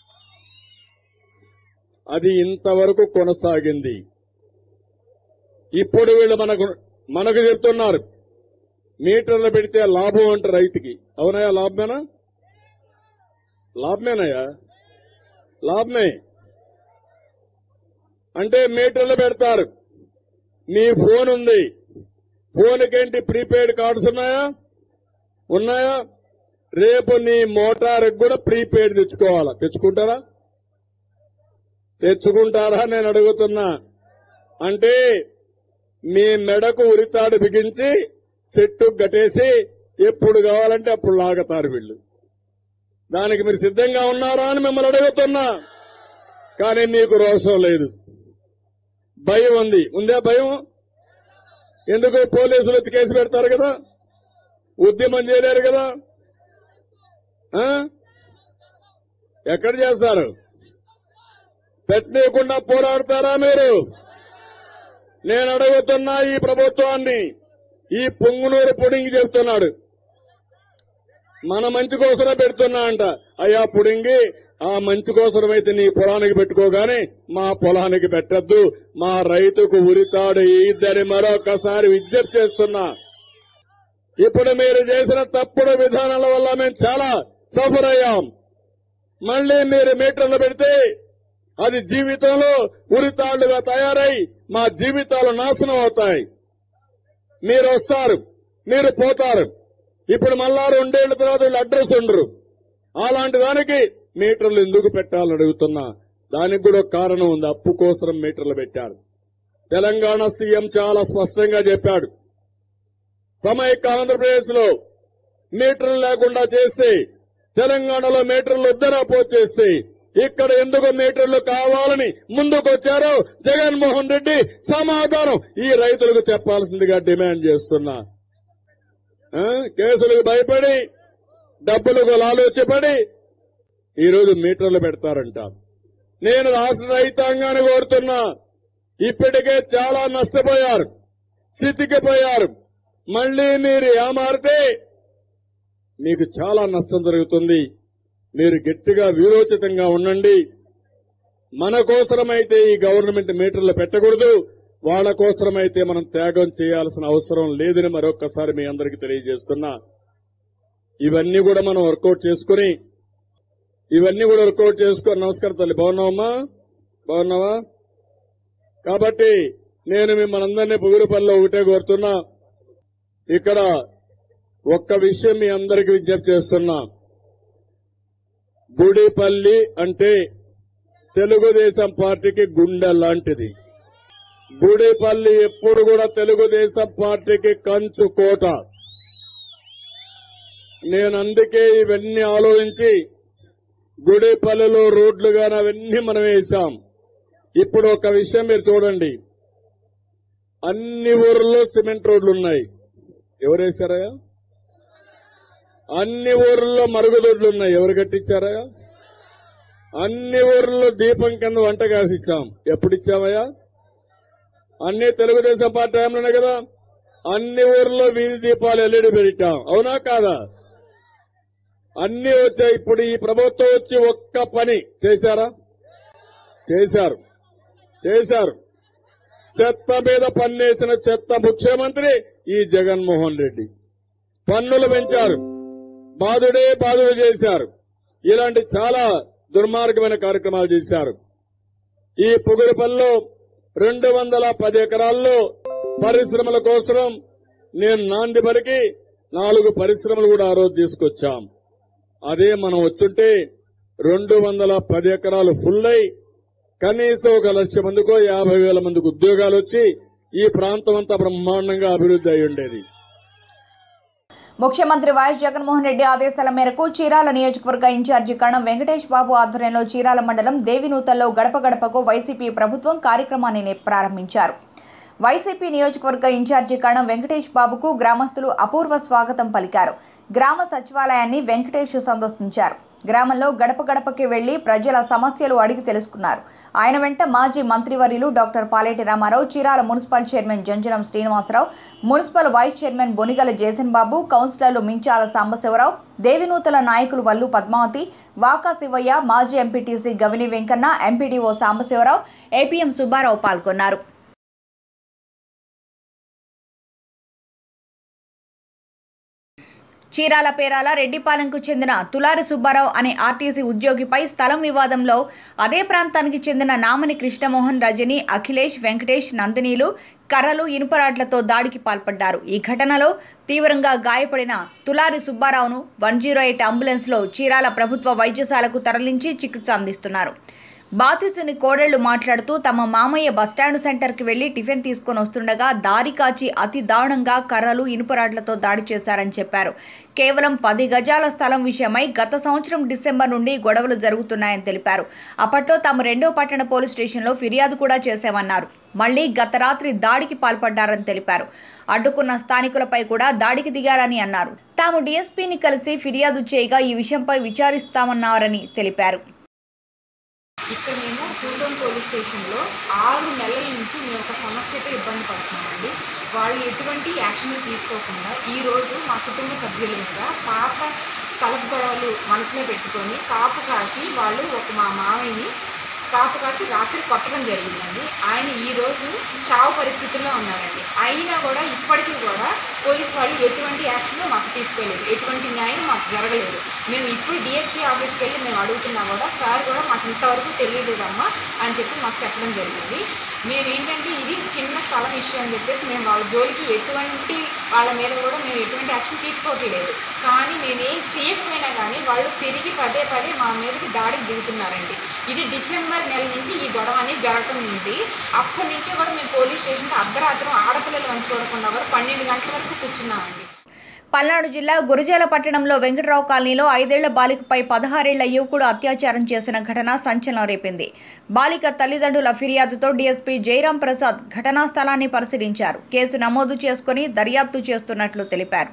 అది ఇంతవరకు కొనసాగింది ఇప్పుడు వీళ్ళు మనకు మనకు చెప్తున్నారు మీటర్లు పెడితే లాభం అంట రైతుకి అవునయ్యా లాభమేనా లాభమేనయ్యా లాభమే అంటే మీటర్లు పెడతారు నీ ఫోన్ ఉంది ఫోన్కేంటి ప్రీపెయిడ్ కార్డ్స్ ఉన్నాయా ఉన్నాయా రేపు నీ మోటార్కి కూడా ప్రీపెయిడ్ తెచ్చుకోవాలా తెచ్చుకుంటారా తెచ్చుకుంటారా నేను అడుగుతున్నా అంటే మీ మెడకు ఉరితాడు బిగించి చెట్టు గట్టేసి ఎప్పుడు కావాలంటే అప్పుడు లాగతారు వీళ్ళు దానికి మీరు సిద్ధంగా ఉన్నారా అని మిమ్మల్ని అడుగుతున్నా కానీ మీకు రోషం లేదు భయం ఉంది ఉందే భయం ఎందుకు పోలీసులు వచ్చి కేసు పెడతారు కదా ఉద్యమం చేయలేరు కదా ఆ? ఎక్కడ చేస్తారు పెట్టనీయకుండా పోరాడతారా మీరు నేను అడుగుతున్నా ఈ ప్రభుత్వాన్ని ఈ పొంగునూరు పుడింగి చెప్తున్నాడు మన మంచి కోసమే పెడుతున్నా అంట అయ్యా పుడింగి ఆ మంచి కోసమైతే నీ పొలానికి పెట్టుకోగానే మా పొలానికి పెట్టద్దు మా రైతుకు ఉరితాడు ఇద్దని మరొకసారి విజ్ఞప్తి చేస్తున్నా ఇప్పుడు మీరు చేసిన తప్పుడు విధానాల వల్ల మేము చాలా సఫర్ అయ్యాం మళ్ళీ మీరు మీటర్లు పెడితే అది జీవితంలో ఉరితాళ్లుగా తయారై మా జీవితాలు నాశనం అవుతాయి మీరు వస్తారు మీరు పోతారు ఇప్పుడు మళ్ళా రెండేళ్ల తర్వాత వీళ్ళు అడ్రస్ ఉండరు అలాంటి దానికి మీటర్లు ఎందుకు పెట్టాలని అడుగుతున్నా దానికి కూడా ఒక కారణం ఉంది అప్పు కోసం మీటర్లు పెట్టారు తెలంగాణ సీఎం చాలా స్పష్టంగా చెప్పాడు సమైక్య ఆంధ్రప్రదేశ్ లో మీటర్లు లేకుండా చేస్తే తెలంగాణలో మీటర్లు వద్దరా పోచేస్తే ఇక్కడ ఎందుకు మీటర్లు కావాలని ముందుకొచ్చారో జగన్మోహన్ రెడ్డి సమాధానం ఈ రైతులకు చెప్పాల్సిందిగా డిమాండ్ చేస్తున్నా ఆ, కేసులకు భయపడి డబ్బులకు లాలోచిపడి ఈరోజు మీటర్లు పెడతారంట నేను రాష్ట్ర రైతాంగాన్ని కోరుతున్నా ఇప్పటికే చాలా నష్టపోయారు చితికిపోయారు మళ్లీ మీరు ఏమారితే మీకు చాలా నష్టం జరుగుతుంది మీరు గట్టిగా వీరోచితంగా ఉండండి మన కోసమైతే ఈ గవర్నమెంట్ మీటర్లు పెట్టకూడదు వాళ్ళ కోసమైతే మనం త్యాగం చేయాల్సిన అవసరం లేదని మరొక్కసారి మీ అందరికీ తెలియజేస్తున్నా ఇవన్నీ కూడా మనం వర్కౌట్ చేసుకుని ఇవన్నీ కూడా వర్కౌట్ చేసుకొని నమస్కారం తల్లి బాగున్నావమ్మా బాగున్నావా కాబట్టి నేను మిమ్మల్ని అందరినీ పొగురుపల్లిలో ఒకటే కోరుతున్నా ఇక్కడ ఒక్క విషయం మీ అందరికీ విజ్ఞప్తి చేస్తున్నా గుడిపల్లి అంటే తెలుగుదేశం పార్టీకి గుండె లాంటిది గుడిపల్లి ఎప్పుడు కూడా తెలుగుదేశం పార్టీకి కంచు కోట నేను అందుకే ఇవన్నీ ఆలోచించి గుడిపల్లిలో రోడ్లు గాని అవన్నీ మనం వేశాం ఇప్పుడు ఒక విషయం మీరు చూడండి అన్ని ఊర్లలో సిమెంట్ రోడ్లు ఉన్నాయి ఎవరు వేశారా అన్ని ఊర్లలో మరుగుదొడ్లు ఉన్నాయి ఎవరు కట్టించారా అన్ని ఊర్లలో దీపం కింద వంట గ్యాస్ ఇచ్చాం ఎప్పుడు ఇచ్చామయ్యా అన్ని తెలుగుదేశం పార్టీ టైంలోనే కదా అన్ని ఊర్లలో వీధి దీపాలు ఎల్ఈడి పెట్టాం అవునా కాదా అన్ని వచ్చాయి ఇప్పుడు ఈ ప్రభుత్వం వచ్చి ఒక్క పని చేశారా చేశారు చేశారు చెత్త మీద పన్నేసిన చెత్త ముఖ్యమంత్రి ఈ జగన్మోహన్ రెడ్డి పన్నులు పెంచారు బాధుడే బాధుడు చేశారు ఇలాంటి చాలా దుర్మార్గమైన కార్యక్రమాలు చేశారు ఈ పొగురుపల్లిలో రెండు వందల పది ఎకరాల్లో పరిశ్రమల కోసం నేను నాంది పలికి నాలుగు పరిశ్రమలు కూడా ఆ రోజు తీసుకొచ్చాం అదే మనం వచ్చుంటే రెండు వందల పది ఎకరాలు ఫుల్ అయి కనీసం ఒక లక్ష మందికో యాభై వేల మందికి ఉద్యోగాలు వచ్చి ఈ ప్రాంతం అంతా బ్రహ్మాండంగా అభివృద్ధి అయి ఉండేది ముఖ్యమంత్రి వైఎస్ జగన్మోహన్ రెడ్డి ఆదేశాల మేరకు చీరాల నియోజకవర్గ ఇన్ఛార్జి కణం వెంకటేష్ బాబు ఆధ్వర్యంలో చీరాల మండలం దేవినూతల్లో గడప గడపకు వైసీపీ ప్రభుత్వం కార్యక్రమాన్ని నే- ప్రారంభించారు వైసీపీ నియోజకవర్గ ఇన్ఛార్జి కణం వెంకటేష్ బాబుకు గ్రామస్తులు అపూర్వ స్వాగతం పలికారు గ్రామ సచివాలయాన్ని వెంకటేష్ సందర్శించారు గ్రామంలో గడప గడపకి వెళ్లి ప్రజల సమస్యలు అడిగి తెలుసుకున్నారు ఆయన వెంట మాజీ మంత్రివర్యులు doctor Paleti Ramarao Chirala municipal chairman Janjanam Srinivasarao municipal vice chairman Bonigala Jason Babu కౌన్సిలర్లు మించాల సాంబశివరావు దేవినూతల నాయకులు వల్లు పద్మావతి వాకా శివయ్య మాజీ MPTC Gavini Venkanna MPDO Sambasivarao APM Subbarao పాల్గొన్నారు చీరాల పేరాల రెడ్డిపాలెంకు చెందిన తులారి సుబ్బారావు అనే ఆర్టీసీ ఉద్యోగిపై స్థలం వివాదంలో అదే ప్రాంతానికి చెందిన నామని కృష్ణమోహన్ రజని అఖిలేష్ వెంకటేష్ నందినీలు కర్రలు ఇనుపరాడ్లతో దాడికి పాల్పడ్డారు ఈ ఘటనలో తీవ్రంగా గాయపడిన తులారి సుబ్బారావును వన్ జీరో ఎయిట్ అంబులెన్స్లో చీరాల ప్రభుత్వ వైద్యశాలకు తరలించి చికిత్స అందిస్తున్నారు బాధితుని కోడళ్లు మాట్లాడుతూ తమ మామయ్య బస్టాండ్ సెంటర్కి వెళ్లి టిఫిన్ తీసుకొని వస్తుండగా దారి కాచి అతి దారుణంగా కర్రలు ఇనుపరాడ్లతో దాడి చేశారని చెప్పారు కేవలం పది గజాల స్థలం విషయమై గత సంవత్సరం డిసెంబర్ నుండి గొడవలు జరుగుతున్నాయని తెలిపారు అప్పట్లో తాము రెండో పట్టణ పోలీస్ స్టేషన్లో ఫిర్యాదు కూడా చేశామన్నారు మళ్లీ గత రాత్రి దాడికి పాల్పడ్డారని తెలిపారు అడ్డుకున్న స్థానికులపై కూడా దాడికి దిగారని అన్నారు తాము డీఎస్పీని కలిసి ఫిర్యాదు చేయగా ఈ విషయంపై విచారిస్తామన్నారని తెలిపారు ఇక్కడ మేము టూటౌన్ పోలీస్ స్టేషన్లో ఆరు నెలల నుంచి మేము ఒక సమస్యతో ఇబ్బంది పడుతున్నామండి వాళ్ళు ఎటువంటి యాక్షన్ తీసుకోకుండా ఈరోజు మా కుటుంబ సభ్యుల మీద పాత స్థలపు గొడవలు మనసులో పెట్టుకొని కాపు కాసి వాళ్ళు ఒక మా మామయ్యని కాపు కాసి రాత్రి కొట్టడం జరిగిందండి ఆయన ఈరోజు చావు పరిస్థితుల్లో ఉన్నారండి అయినా కూడా ఇప్పటికీ కూడా పోలీస్ వాళ్ళు ఎటువంటి యాక్షన్ మాకు తీసుకోలేదు ఎటువంటి న్యాయం మాకు జరగలేదు మేము ఇప్పుడు డిఎస్పీ ఆఫీస్కి వెళ్ళి మేము అడుగుతున్నా కూడా సార్ కూడా మాకు ఇంతవరకు తెలియలేదమ్మా అని చెప్పి మాకు చెప్పడం జరిగింది మేము ఏంటంటే ఇది చిన్న స్థలం ఇష్యూ అని చెప్పేసి మేము వాళ్ళ జోలికి ఎటువంటి వాళ్ళ మీద కూడా మేము ఎటువంటి యాక్షన్ తీసుకోవట్లేదు కానీ మేమేం చేయకపోయినా కానీ వాళ్ళు తిరిగి పదే పదే మా మీదకి దాడికి దిగుతున్నారండి ఇది డిసెంబర్ నెల నుంచి ఈ గొడవ అనేది జరగడం ఉంది అప్పటి నుంచి కూడా మేము పోలీస్ స్టేషన్కి అర్ధరాత్రం ఆడపిల్లలు అని చూడకుండా కూడా పన్నెండు గంటల వరకు కూర్చున్నామండి పల్నాడు జిల్లా గురజాల పట్టణంలో వెంకట్రావు కాలనీలో ఐదేళ్ల బాలికపై పదహారేళ్ల యువకుడు అత్యాచారం చేసిన ఘటన సంచలనం రేపింది బాలిక తల్లిదండ్రుల ఫిర్యాదుతో డీఎస్పీ జయరాం ప్రసాద్ ఘటనా స్థలాన్ని పరిశీలించారు కేసు నమోదు చేసుకుని దర్యాప్తు చేస్తున్నట్లు తెలిపారు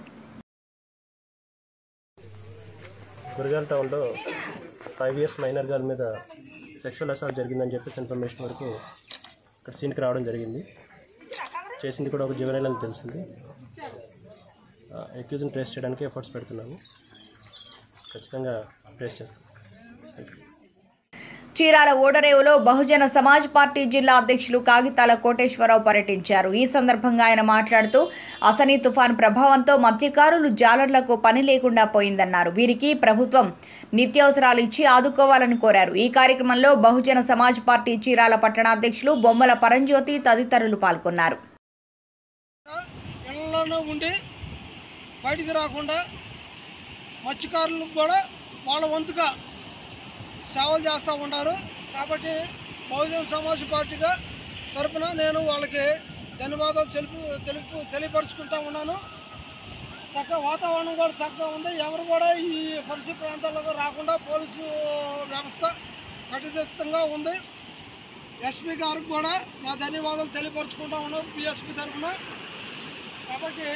గురజాల టౌన్లో ఫైవ్ ఇయర్స్ మైనర్ గర్ల్ మీద సెక్షువల్ అసాల్ట్ జరిగిందని చెప్పేసి ఇన్ఫర్మేషన్ వరకు ఇక్కడ సీన్కి రావడం జరిగింది చేసింది కూడా ఒక జువెనైల్ అని తెలిసింది ఎక్యూజ్ని ట్రేస్ చేయడానికి ఎఫర్ట్స్ పెడుతున్నాము ఖచ్చితంగా ట్రేస్ చేస్తాం థ్యాంక్ యూ చీరాల ఓడరేవులో బహుజన సమాజ్ పార్టీ జిల్లా అధ్యక్షులు కాగితాల కోటేశ్వరరావు పర్యటించారు ఈ సందర్భంగా ఆయన మాట్లాడుతూ అసనీ తుఫాన్ ప్రభావంతో మత్స్యకారులు జాలర్లకు పని లేకుండా పోయిందన్నారు వీరికి ప్రభుత్వం నిత్యావసరాలు ఇచ్చి ఆదుకోవాలని కోరారు ఈ కార్యక్రమంలో బహుజన సమాజ్ పార్టీ చీరాల పట్టణాధ్యక్షులు బొమ్మల పరంజ్యోతి తదితరులు పాల్గొన్నారు ఇళ్లలోనే ఉండి బయటికి రాకుండా మత్స్యకారులకు కూడా వాళ్ళ వంతుగా సేవలు చేస్తూ ఉన్నారు కాబట్టి బహుజన సమాజ్ పార్టీగా తరపున నేను వాళ్ళకి ధన్యవాదాలు తెలుపు తెలుపు తెలియపరుచుకుంటా ఉన్నాను చక్కగా వాతావరణం కూడా చక్కగా ఉంది ఎవరు కూడా ఈ పరిసర ప్రాంతాలకు రాకుండా పోలీసు వ్యవస్థ కట్టుదిట్టంగా ఉంది ఎస్పీ గారికి కూడా నా ధన్యవాదాలు తెలియపరుచుకుంటా ఉన్నాం పిఎస్పి తరఫున కాబట్టి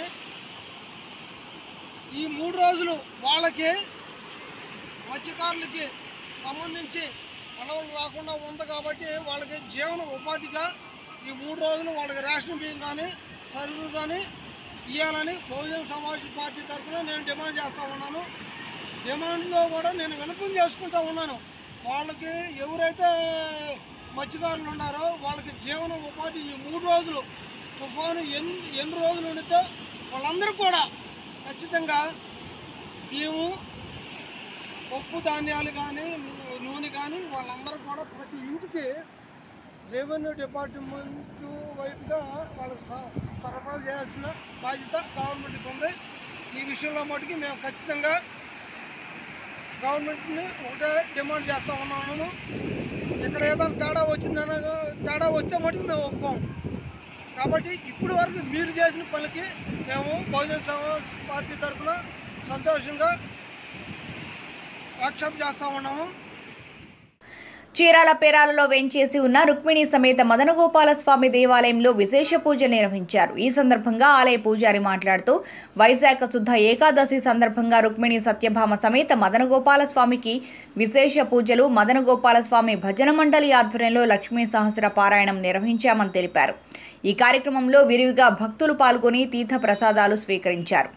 ఈ మూడు రోజులు వాళ్ళకి మత్స్యకారులకి సంబంధించి గొడవలు రాకుండా ఉంది కాబట్టి వాళ్ళకి జీవన ఉపాధిగా ఈ మూడు రోజులు వాళ్ళకి రేషన్ బియ్యం కానీ సరుకులు కానీ ఇవ్వాలని బహుజన సమాజ్ పార్టీ తరఫున నేను డిమాండ్ చేస్తూ ఉన్నాను డిమాండ్లో కూడా నేను వినపం చేసుకుంటా ఉన్నాను వాళ్ళకి ఎవరైతే మత్స్యకారులు ఉన్నారో వాళ్ళకి జీవన ఉపాధి ఈ మూడు రోజులు తుఫాను ఎన్ని ఎన్ని రోజులు ఉండితే వాళ్ళందరూ కూడా ఖచ్చితంగా బియ్యము పప్పు ధాన్యాలు కానీ నూ- నూనె కానీ వాళ్ళందరూ కూడా ప్రతి ఇంటికి రెవెన్యూ డిపార్ట్మెంట్ వైపుగా వాళ్ళకి స- సరఫరా చేయాల్సిన బాధ్యత గవర్నమెంట్కి ఉంది ఈ విషయంలో మటుకు మేము ఖచ్చితంగా గవర్నమెంట్ని ఒకటే డిమాండ్ చేస్తూ ఉన్నాము ఇక్కడ ఏదైనా తేడా వచ్చిందన తేడా వస్తే మటుకు మేము ఒప్పుకోం కాబట్టి ఇప్పుడు వరకు మీరు చేసిన పనికి మేము బహుజన సమాజ్ పార్టీ తరఫున సంతోషంగా యాక్సెప్ట్ చేస్తూ ఉన్నాము చీరాల పేరాలలో వెంచేసి ఉన్న రుక్మిణి సమేత మదనగోపాల స్వామి దేవాలయంలో విశేష పూజ నిర్వహించారు ఈ సందర్భంగా ఆలయ పూజారి మాట్లాడుతూ వైశాఖ శుద్ధ ఏకాదశి సందర్భంగా రుక్మిణి సత్యభామ సమేత మదనగోపాల స్వామికి విశేష పూజలు మదనగోపాల స్వామి భజన మండలి ఆధ్వర్యంలో లక్ష్మీ సహస్ర పారాయణం నిర్వహించామని తెలిపారు ఈ కార్యక్రమంలో విరివిగా భక్తులు పాల్గొని తీర్థ ప్రసాదాలు స్వీకరించారు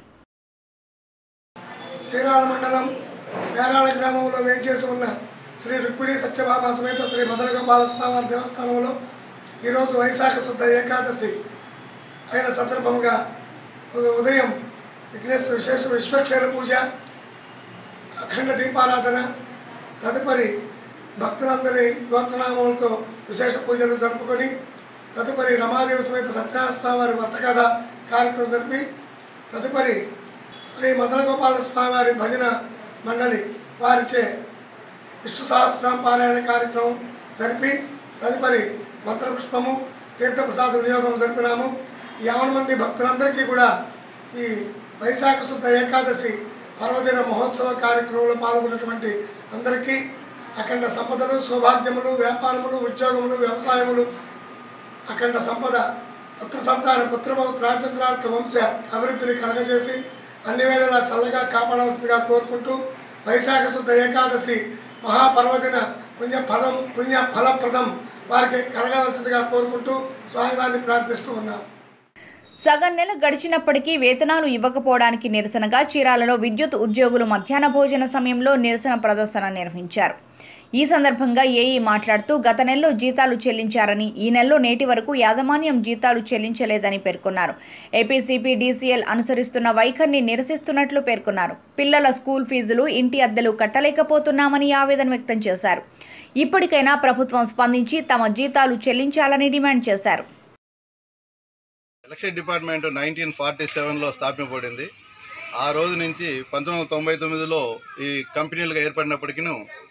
చీరాల మండలం పేరాల గ్రామంలో వేంచేసి ఉన్న శ్రీ రుక్మిణి సత్యభామ సమేత శ్రీ మదనగోపాల స్వామి దేవస్థానంలో ఈరోజు వైశాఖ శుద్ధ ఏకాదశి అయిన సందర్భంగా ఉ- ఉదయం విఘ్నేశ్వర విశేష విశ్వక్షేర పూజ అఖండ దీపారాధన తదుపరి భక్తులందరి గోత్రనామములతో విశేష పూజలు జరుపుకొని తదుపరి రమాదేవి సమేత సత్యనారాయణ స్వామి వారి వర్తకథ కార్యక్రమం జరిపి తదుపరి శ్రీ మదనగోపాల స్వామి వారి భజన మండలి వారిచే విష్ణు సహస్రనామ పారాయణ కార్యక్రమం జరిపి తదుపరి మంత్రపుష్పము తీర్థప్రసాద వినియోగం జరిపినాము ఈ యావన మంది భక్తులందరికీ కూడా ఈ వైశాఖ శుద్ధ ఏకాదశి పర్వదిన మహోత్సవ కార్యక్రమంలో పాల్గొన్నటువంటి అందరికీ అఖండ సంపదలు సౌభాగ్యములు వ్యాపారములు ఉద్యోగములు వ్యవసాయములు అఖండ సంపద పుత్ర సంతాన పుత్రపౌత్ర రాజచంద్రార్క వంశ అభివృద్ధిని కలగజేసి అన్ని వేళలా చల్లగా కాపాడవలసిందిగా కోరుకుంటూ వైశాఖ శుద్ధ ఏకాదశి మహాపర్వదిన పుణ్య ఫలం పుణ్య ఫలప్రదం వారికి కలగవలసిందిగా కోరుకుంటూ స్వామివారిని ప్రార్థిస్తూ ఉన్నాం సగం నెల గడిచినప్పటికీ వేతనాలు ఇవ్వకపోవడానికి నిరసనగా చీరాలలో విద్యుత్ ఉద్యోగులు మధ్యాహ్న భోజన సమయంలో నిరసన ప్రదర్శన నిర్వహించారు ఈ సందర్భంగా ఏఈ మాట్లాడుతూ గత నెలలో జీతాలు చెల్లించారని ఈ నెలలో నేటి వరకు యాజమాన్యం జీతాలు చెల్లించలేదని పేర్కొన్నారు ఏపీసీపీ డీసీఎల్ అనుసరిస్తున్న వైఖరిని నిరసిస్తున్నట్లు పేర్కొన్నారు పిల్లల స్కూల్ ఫీజులు ఇంటి అద్దెలు కట్టలేకపోతున్నామని ఆవేదన వ్యక్తం చేశారు ఇప్పటికైనా ప్రభుత్వం స్పందించి తమ జీతాలు చెల్లించాలని డిమాండ్ చేశారు ఎలక్షన్ డిపార్ట్మెంట్ నైన్టీన్ ఫార్టీ సెవెన్లో స్థాపించబడింది ఆ రోజు నుంచి పంతొమ్మిది వందల తొంభై తొమ్మిదిలో ఈ కంపెనీలుగా ఏర్పడినప్పటికీ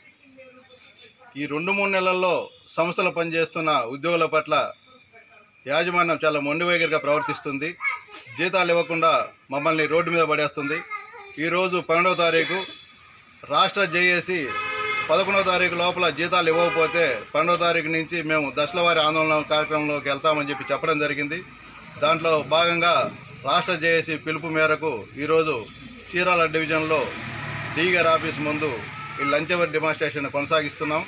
ఈ రెండు మూడు నెలల్లో సంస్థలు పనిచేస్తున్న ఉద్యోగుల పట్ల యాజమాన్యం చాలా మొండి వైఖరిగా ప్రవర్తిస్తుంది జీతాలు ఇవ్వకుండా మమ్మల్ని రోడ్డు మీద పడేస్తుంది ఈరోజు పన్నెండవ తారీఖు రాష్ట్ర జేఏసీ పదకొండవ తారీఖు లోపల జీతాలు ఇవ్వకపోతే పన్నెండవ తారీఖు నుంచి మేము దశలవారి ఆందోళన కార్యక్రమంలోకి వెళ్తామని చెప్పి చెప్పడం జరిగింది దాంట్లో భాగంగా రాష్ట్ర జేఏసీ పిలుపు మేరకు ఈరోజు చీరాల డివిజన్లో డీగర్ ఆఫీస్ ముందు ఈ లంచ్ అవర్ డెమాన్స్ట్రేషన్ కొనసాగిస్తున్నాం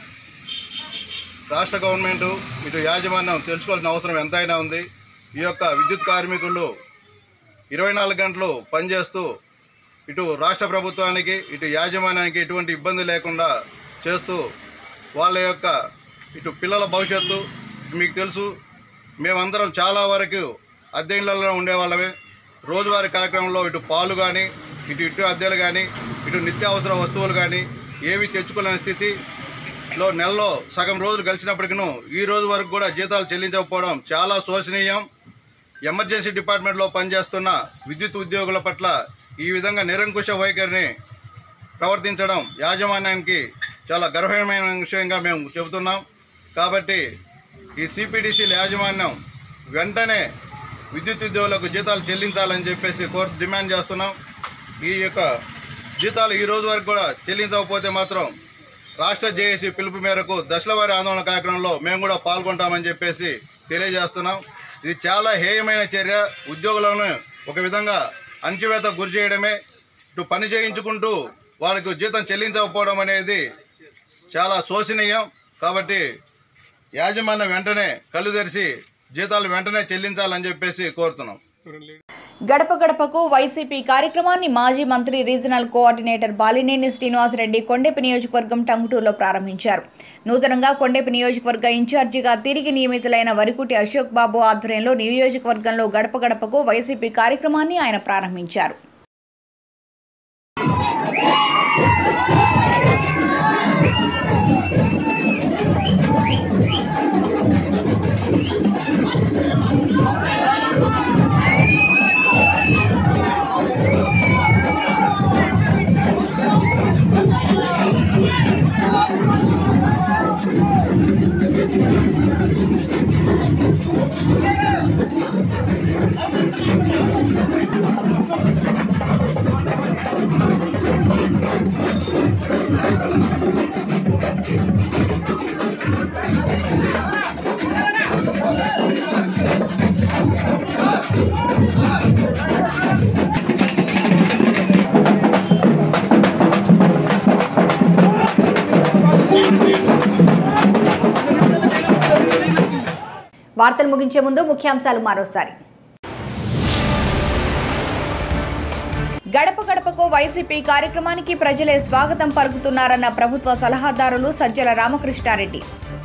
రాష్ట్ర గవర్నమెంట్ ఇటు యాజమాన్యం తెలుసుకోవాల్సిన అవసరం ఎంతైనా ఉంది ఈ యొక్క విద్యుత్ కార్మికులు ఇరవై నాలుగు గంటలు పనిచేస్తూ ఇటు రాష్ట్ర ప్రభుత్వానికి ఇటు యాజమాన్యానికి ఎటువంటి ఇబ్బంది లేకుండా చేస్తూ వాళ్ళ యొక్క ఇటు పిల్లల భవిష్యత్తు మీకు తెలుసు మేమందరం చాలా వరకు అద్దె ఇళ్లలో ఉండేవాళ్ళమే రోజువారీ కార్యక్రమంలో ఇటు పాలు కానీ ఇటు ఇటు అద్దెలు కానీ ఇటు నిత్యావసర వస్తువులు కానీ ఏవి తెచ్చుకోలేని స్థితిలో నెలలో సగం రోజులు గడిచినప్పటికీ ఈ రోజు వరకు కూడా జీతాలు చెల్లించకపోవడం చాలా శోచనీయం ఎమర్జెన్సీ డిపార్ట్మెంట్లో పనిచేస్తున్న విద్యుత్ ఉద్యోగుల పట్ల ఈ విధంగా నిరంకుశ వైఖరిని ప్రవర్తించడం యాజమాన్యానికి చాలా గర్వమైన విషయంగా మేము చెబుతున్నాం కాబట్టి ఈ సిపిడిసి యాజమాన్యం వెంటనే విద్యుత్ ఉద్యోగులకు జీతాలు చెల్లించాలని చెప్పేసి కోర్టు డిమాండ్ చేస్తున్నాం ఈ యొక్క జీతాలు ఈ రోజు వరకు కూడా చెల్లించకపోతే మాత్రం రాష్ట్ర జేఏసీ పిలుపు మేరకు దశలవారి ఆందోళన కార్యక్రమంలో మేము కూడా పాల్గొంటామని చెప్పేసి తెలియజేస్తున్నాం ఇది చాలా హేయమైన చర్య ఉద్యోగులను ఒక విధంగా అణచివేత గురి చేయడమే ఇటు పని చేయించుకుంటూ వాళ్ళకు జీతం చెల్లించకపోవడం అనేది చాలా శోచనీయం కాబట్టి యాజమాన్యం వెంటనే కళ్ళు తెరిచి జీతాలు వెంటనే చెల్లించాలని చెప్పేసి కోరుతున్నాం గడప గడపకు వైసీపీ కార్యక్రమాన్ని మాజీ మంత్రి రీజనల్ కోఆర్డినేటర్ బాలినేని శ్రీనివాసరెడ్డి కొండెపి నియోజకవర్గం టంగుటూరులో ప్రారంభించారు నూతనంగా కొండెపి నియోజకవర్గ ఇన్ఛార్జిగా తిరిగి నియమితులైన వరికుటి అశోక్ బాబు ఆధ్వర్యంలో నియోజకవర్గంలో గడప గడపకు వైసీపీ కార్యక్రమాన్ని ఆయన ప్రారంభించారు వార్తలు ముగించే ముందు ముఖ్యాంశాలు మరోసారి గడప గడపకు వైసీపీ కార్యక్రమానికి ప్రజలే స్వాగతం పలుకుతున్నారన్న ప్రభుత్వ సలహాదారులు సజ్జల రామకృష్ణారెడ్డి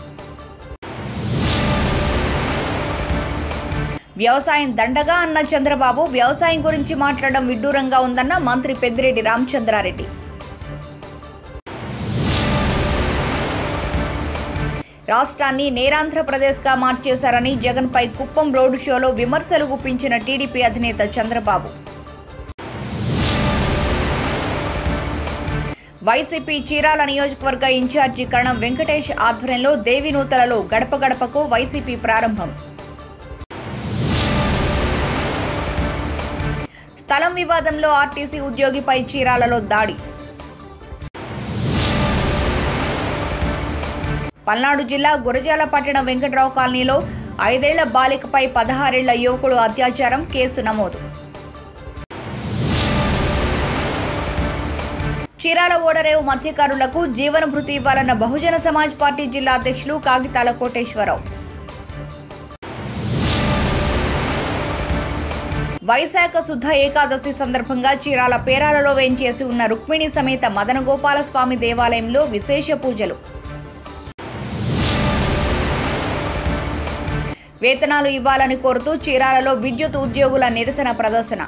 వ్యవసాయం దండగా అన్న చంద్రబాబు వ్యవసాయం గురించి మాట్లాడడం విడ్డూరంగా ఉందన్న మంత్రి పెద్దిరెడ్డి రామచంద్రారెడ్డి రాష్ట్రాన్ని నేరాంధ్రప్రదేశ్గా మార్చేశారని జగన్పై కుప్పం రోడ్డు షోలో విమర్శలు గుప్పించిన టీడీపీ అధినేత చంద్రబాబు వైసీపీ చీరాల నియోజకవర్గ ఇన్ఛార్జి కరణం వెంకటేష్ ఆధ్వర్యంలో దేవినూతలలో గడప గడపకు వైసీపీ ప్రారంభం స్థలం వివాదంలో ఆర్టీసీ ఉద్యోగిపై చీరాలలో దాడి పల్నాడు జిల్లా గురజాల పట్టణ వెంకట్రావు కాలనీలో ఐదేళ్ల బాలికపై పదహారేళ్ల యువకుడు అత్యాచారం కేసు నమోదు చీరాల ఓడరేవు మత్స్యకారులకు జీవన భృతి ఇవ్వాలన్న బహుజన సమాజ్ పార్టీ జిల్లా అధ్యక్షులు కాగితాల కోటేశ్వరరావు వైశాఖ శుద్ధ ఏకాదశి సందర్భంగా చీరాల పేరాలలో వేంచేసి ఉన్న రుక్మిణి సమేత మదన గోపాల స్వామి దేవాలయంలో విశేష పూజలు వేతనాలు ఇవ్వాలని కోరుతూ చీరాలలో విద్యుత్ ఉద్యోగుల నిరసన ప్రదర్శన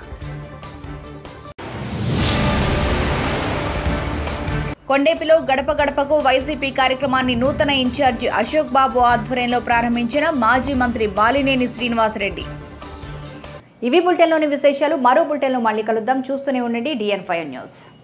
కొండేపిలో గడప గడపకు వైసీపీ కార్యక్రమాన్ని నూతన ఇన్ఛార్జి అశోక్ బాబు ఆధ్వర్యంలో ప్రారంభించిన మాజీ మంత్రి బాలినేని శ్రీనివాసరెడ్డి ఇవి బులెటిన్లోని విశేషాలు మరో బులెటిన్లో మళ్ళీ కలుద్దాం చూస్తూనే ఉండండి డిఎన్ ఫైవ్ న్యూస్